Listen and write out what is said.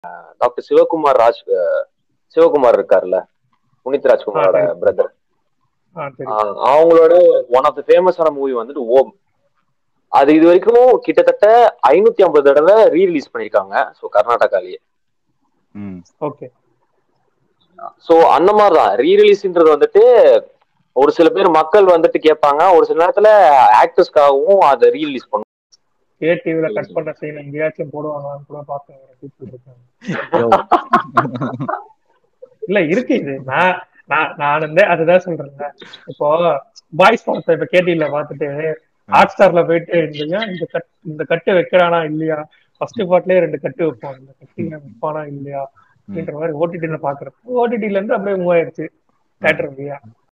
Doctor Shivakumar Raj அஹ், சிவகுமார் இருக்கார்ல புனித் ராஜ்குமாரோட ஆ, சரி. பிரதர் ஆ சரி அவங்களோட ஒன் ஆஃப் த ஃபேமஸான மூவி வந்துட்டு ஓம் அது இது வரைக்கும் கிட்டத்தட்ட ஐநூத்தி ஐம்பது தடவை ரீ ரிலீஸ் பண்ணிருக்காங்க ஸோ கர்நாடகாலயே ம் ஓகே ஸோ அந்த மாதிரிதான் ரீ ரிலீஸ்ன்றது வந்துட்டு ஒரு சில பேர் மக்கள் வந்துட்டு கேட்பாங்க ஒரு சில நேரத்துல ஆக்டர்ஸ்க்காகவும் அதை ரீ ரிலீஸ் பண்ணுவாங்க ஏ டிவில கட் பண்ண சீன் எங்கேயாச்சும் போடுவாங்களான்னு கூட பார்த்தேன் ஒரு கூப்பிட்டு இருக்காங்க யோ. இல்ல இருக்கு இது நான் நான் நான் வந்து அதுதான் சொல்றேன் இப்போ பாய்ஸ் படத்தை இப்ப கேட்டில பாத்துட்டு ஹாட் ஸ்டார்ல போயிட்டு இந்த ஏன் இந்த கட் இந்த கட்டு வைக்கிறானா இல்லையா ஃபர்ஸ்ட் பார்ட்லயே ரெண்டு கட்டு வைப்போம் இந்த கட்டு ஏன் வைப்பானா இல்லையா அப்படின்ற மாதிரி ஓடிடில பாக்குறேன் ஓடிடில இருந்து அப்படியே மூவ் ஆயிருச்சு தேட்டர் இல்லையா